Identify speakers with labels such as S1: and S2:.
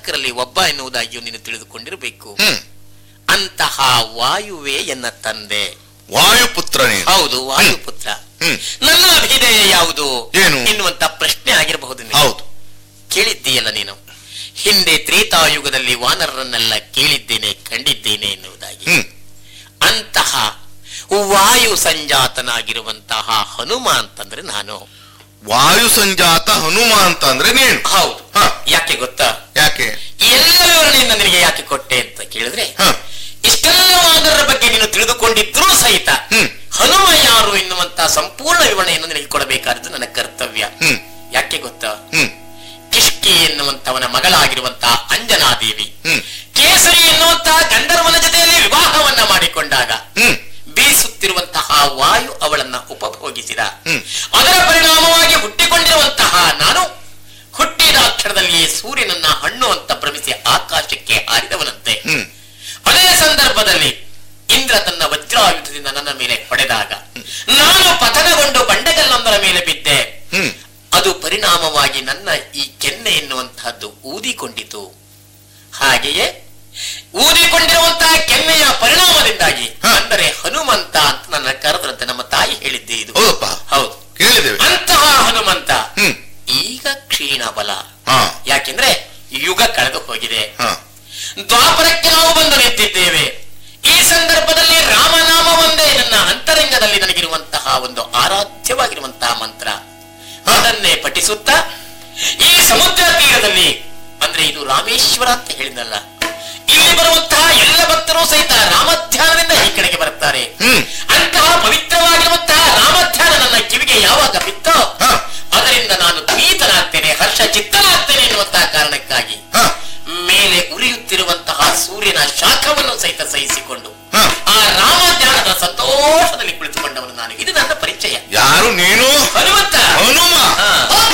S1: ನಾಲ್ಕರಲ್ಲಿ ಒಬ್ಬ ಎನ್ನುವುದಾಗಿಯೂ ನೀನು ತಿಳಿದುಕೊಂಡಿರಬೇಕು
S2: ಹ್ಮ್
S1: ಅಂತಹ ವಾಯುವೇ ಎನ್ನ ತಂದೆ
S2: ವಾಯುಪುತ್ರ ನೀನು
S1: ಹೌದು ವಾಯುಪುತ್ರ
S2: ಹ್ಮ್
S1: ನನ್ನ ಅಭಿದಯ ಯಾವುದು
S2: ಏನು?
S1: ಎನ್ನುವಂತ ಪ್ರಶ್ನೆ ಆಗಿರಬಹುದು ನಿನಗೆ.
S2: ಹೌದು
S1: ಕೇಳಿದ್ದೀಯಲ್ಲ ನೀನು ಹಿಂದೆ ತ್ರೇತಾಯುಗದಲ್ಲಿ ವಾನರರನ್ನೆಲ್ಲ ಕೇಳಿದ್ದೇನೆ ಕಂಡಿದ್ದೇನೆ ಎನ್ನುವುದಾಗಿ
S2: ಹ್ಮ್
S1: ಅಂತಹ ವಾಯು ಸಂಜಾತನಾಗಿರುವಂತಹ ಹನುಮ ಅಂತಂದ್ರೆ ನಾನು
S2: ವಾಯು ಸಂಜಾತ ಹನುಮ ಅಂತ ಅಂದ್ರೆ ನೀನು
S1: ಹೌದು
S2: ಹ.
S1: ಯಾಕೆ ಗೊತ್ತಾ
S2: ಯಾಕೆ
S1: ಎಲ್ಲ ವಿವರಣೆಯಿಂದ ನಿನಗೆ ಯಾಕೆ ಕೊಟ್ಟೆ ಅಂತ ಕೇಳಿದ್ರೆ
S2: ಹ
S1: ಇಷ್ಟೆಲ್ಲ ವಾನರರ ಬಗ್ಗೆ ನೀನು ತಿಳಿದುಕೊಂಡಿದ್ರೂ ಸಹಿತ
S2: ಹ್ಮ್.
S1: ಹನುಮ ಯಾರು ಎನ್ನುವಂತ ಸಂಪೂರ್ಣ ವಿವರಣೆಯನ್ನು ನಿನಗೆ ಕೊಡಬೇಕಾದದ್ದು ನನ್ನ ಕರ್ತವ್ಯ
S2: ಹ್ಮ್
S1: ಯಾಕೆ ಗೊತ್ತಾ
S2: ಹ್ಮ್
S1: ಕಿಷ್ಕಿ ಎನ್ನುವಂತವನ ಮಗಳಾಗಿರುವಂತಹ ಅಂಜನಾದೇವಿ
S2: ಹ್ಮ್
S1: ಕೇಸರಿ ಎನ್ನುವಂತಹ ಗಂಧರ್ವನ ಜೊತೆಯಲ್ಲಿ ವಿವಾಹವನ್ನ ಮಾಡಿಕೊಂಡಾಗ
S2: ಹ್ಮ್
S1: ಬೀಸುತ್ತಿರುವಂತಹ ವಾಯು ಅವಳನ್ನ ಉಪಭೋಗಿಸಿದ
S2: ಹ್ಮ್.
S1: ಅದರ ಪರಿಣಾಮವಾಗಿ ಹುಟ್ಟಿಕೊಂಡಿರುವಂತಹ ನಾನು ಹುಟ್ಟಿದ ಕ್ಷಣದಲ್ಲಿಯೇ ಸೂರ್ಯನನ್ನ ಹಣ್ಣು ಅಂತ ಭ್ರಮಿಸಿ ಆಕಾಶಕ್ಕೆ ಹಾರಿದವನಂತೆ
S2: ಹ್ಮ್
S1: ಅದೇ ಸಂದರ್ಭದಲ್ಲಿ ಇಂದ್ರ ತನ್ನ ವಜ್ರಾಯುಧದಿಂದ ನನ್ನ ಮೇಲೆ ಹೊಡೆದಾಗ ನಾನು ಪತನಗೊಂಡು ಬಂಡೆಗಲ್ಲೊಂದರ ಮೇಲೆ ಬಿದ್ದೆ
S2: ಹ್ಮ್
S1: ಅದು ಪರಿಣಾಮವಾಗಿ ನನ್ನ ಈ ಕೆನ್ನೆ ಎನ್ನುವಂತಹದ್ದು ಊದಿಕೊಂಡಿತು ಹಾಗೆಯೇ ಊದಿಕೊಂಡಿರುವಂತಹ ಕೆನ್ನೆಯ ಪರಿಣಾಮದಿಂದಾಗಿ
S2: ಹ.
S1: ಅಂದರೆ ಹನುಮಂತ ಅಂತ ನನ್ನ ಕರೆದ್ರಂತೆ ನಮ್ಮ ತಾಯಿ ಹೇಳಿದ್ದೆ ಇದು
S2: ಹೌದಪ್ಪ
S1: ಹೌದು
S2: ಕೇಳಿದ್ದೇವೆ
S1: ಅಂತಹ ಹನುಮಂತ
S2: ಹ್ಮ್
S1: ಈಗ ಕ್ಷೀಣ ಬಲ
S2: ಹಾ
S1: ಯಾಕೆಂದ್ರೆ ಯುಗ ಕಳೆದು ಹೋಗಿದೆ
S2: ಹಾ
S1: ದ್ವಾಪರಕ್ಕೆ ನಾವು ಬಂದು ನಿಂತಿದ್ದೇವೆ ಈ ಸಂದರ್ಭದಲ್ಲಿ ರಾಮನಾಮ ಒಂದೇ ನನ್ನ ಅಂತರಂಗದಲ್ಲಿ ನನಗಿರುವಂತಹ ಒಂದು ಆರಾಧ್ಯವಾಗಿರುವಂತಹ ಮಂತ್ರ ಅದನ್ನೇ ಪಠಿಸುತ್ತಾ ಈ ಸಮುದ್ರ ತೀರದಲ್ಲಿ ಅಂದ್ರೆ ಇದು ರಾಮೇಶ್ವರ ಅಂತ ಹೇಳಿದಲ್ಲ ಇಲ್ಲಿ ಬರುವಂತಹ ಎಲ್ಲ ಭಕ್ತರು ಸಹಿತ ರಾಮಧ್ಯಾನದಿಂದ ಈ ಕಡೆಗೆ ಬರುತ್ತಾರೆ
S2: ಹ್ಮ್
S1: ಅಂತಹ ಪವಿತ್ರವಾಗಿರುವಂತಹ ರಾಮಧ್ಯಾನ ನನ್ನ ಕಿವಿಗೆ ಯಾವಾಗ ಬಿತ್ತೋ
S2: ಹ.
S1: ಅದರಿಂದ ನಾನು ಪ್ರೀತನಾಗ್ತೇನೆ ಹರ್ಷ ಚಿತ್ತನಾಗ್ತೇನೆ ಎನ್ನುವಂತಹ ಕಾರಣಕ್ಕಾಗಿ
S2: ಹ
S1: ಮೇಲೆ ಉರಿಯುತ್ತಿರುವಂತಹ ಸೂರ್ಯನ ಶಾಖವನ್ನು ಸಹಿತ ಸಹಿಸಿಕೊಂಡು
S2: ಹ.
S1: ಆ ರಾಮಧ್ಯಾನದ ಸಂತೋಷದಲ್ಲಿ ಕುಳಿತುಕೊಂಡವನು ನಾನು ಇದು ನನ್ನ ಪರಿಚಯ
S2: ಯಾರು ನೀನು
S1: ಹನುಮಂತ
S2: ಹನುಮ
S1: ಹಾ.